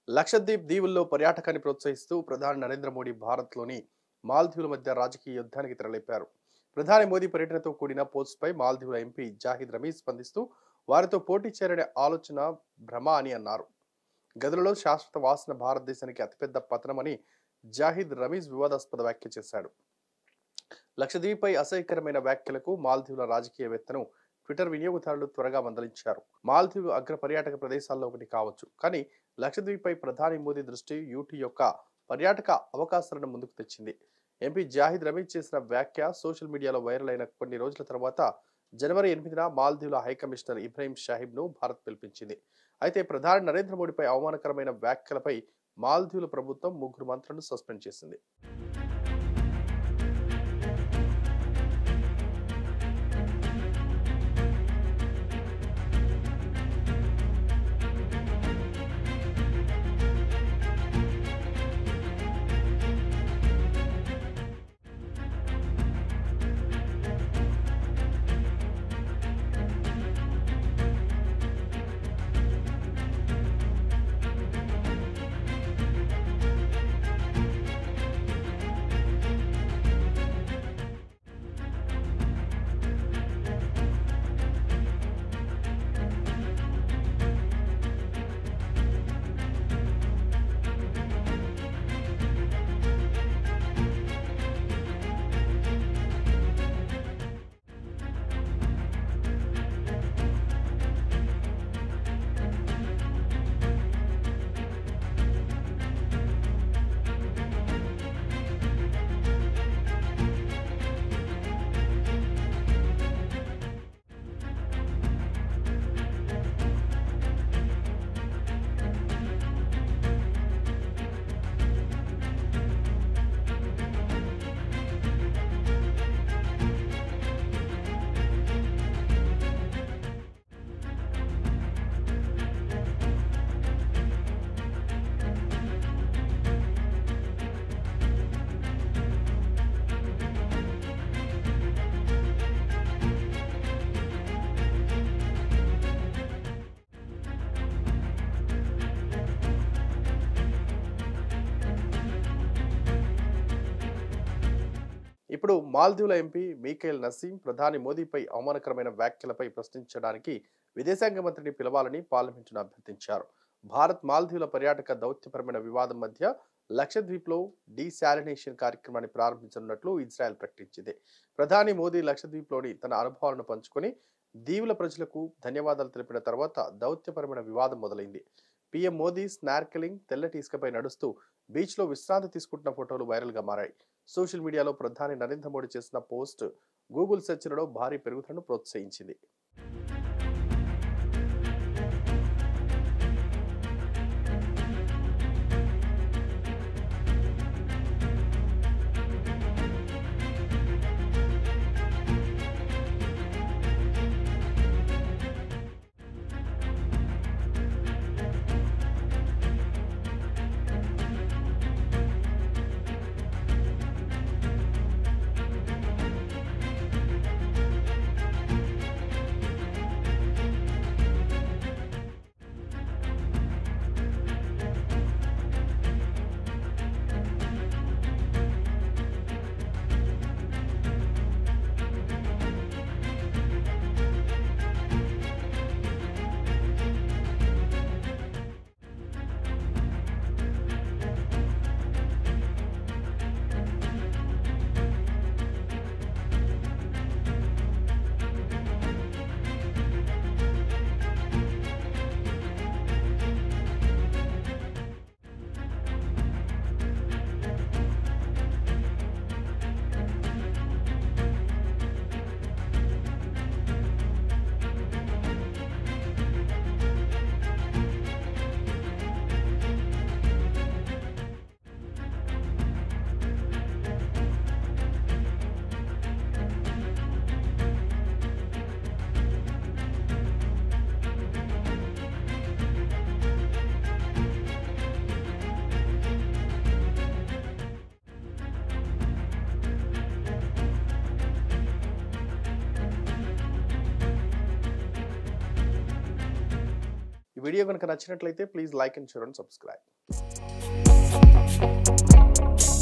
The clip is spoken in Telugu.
లక్షద్వీప్ దీవుల్లో పర్యాటకాన్ని ప్రోత్సహిస్తూ ప్రధాని నరేంద్ర మోడీ భారత్లోని మాల్దీవుల మధ్య రాజకీయ యుద్ధానికి తెరలేపారు ప్రధాని మోదీ పర్యటనతో కూడిన పోస్ట్పై మాల్దీవుల ఎంపీ జాహిద్ రమీజ్ స్పందిస్తూ వారితో పోటీ చేరనే ఆలోచన భ్రమ అని అన్నారు గదులలో శాశ్వత వాసన భారతదేశానికి అతిపెద్ద పతనమని జాహిద్ రమీజ్ వివాదాస్పద వ్యాఖ్య చేశాడు లక్షద్వీప్పై అసహ్యకరమైన వ్యాఖ్యలకు మాల్దీవుల రాజకీయవేత్తను ట్విట్టర్ వినియోగదారులు త్వరగా మందలించారు మాల్దీవులు అగ్ర పర్యాటక ప్రదేశాల్లో ఒకటి కావచ్చు కానీ లక్షద్వీప్పై ప్రధాని మోదీ దృష్టి యూటీ యొక్క పర్యాటక అవకాశాలను ముందుకు తెచ్చింది ఎంపీ జాహిద్ రమీజ్ చేసిన వ్యాఖ్య సోషల్ మీడియాలో వైరల్ అయిన కొన్ని రోజుల తర్వాత జనవరి ఎనిమిదిన మాల్దీవుల హై కమిషనర్ ఇబ్రహీం షాహిబ్ ను భారత్ పిలిపించింది అయితే ప్రధాని నరేంద్ర మోడీపై అవమానకరమైన వ్యాఖ్యలపై మాల్దీవుల ప్రభుత్వం ముగ్గురు మంత్రులను సస్పెండ్ చేసింది ఇప్పుడు మాల్దీవుల ఎంపీ మీకేల్ నసీం ప్రధాని మోదీపై అవమానకరమైన వ్యాఖ్యలపై ప్రశ్నించడానికి విదేశాంగ మంత్రిని పిలవాలని పార్లమెంటును అభ్యర్థించారు భారత్ మాల్దీవుల పర్యాటక దౌత్యపరమైన వివాదం మధ్య లక్షద్వీప్లో డీశాలినేషన్ కార్యక్రమాన్ని ప్రారంభించనున్నట్లు ఇజ్రాయెల్ ప్రకటించింది ప్రధాని మోదీ లక్షద్వీప్లోని తన అనుభవాలను పంచుకొని దీవుల ప్రజలకు ధన్యవాదాలు తెలిపిన తర్వాత దౌత్యపరమైన వివాదం మొదలైంది పీఎం మోదీ స్నార్కెలింగ్ తెల్లటి ఇసుకపై నడుస్తూ బీచ్లో విశ్రాంతి తీసుకుంటున్న ఫోటోలు వైరల్గా మారాయి సోషల్ మీడియాలో ప్రధాని నరేంద్ర మోడీ చేసిన పోస్ట్ గూగుల్ సెర్చ్లలో భారీ పెరుగుదలను ప్రోత్సహించింది వీడియో కనుక నచ్చినట్లయితే please like and share and subscribe తెలుపుతూ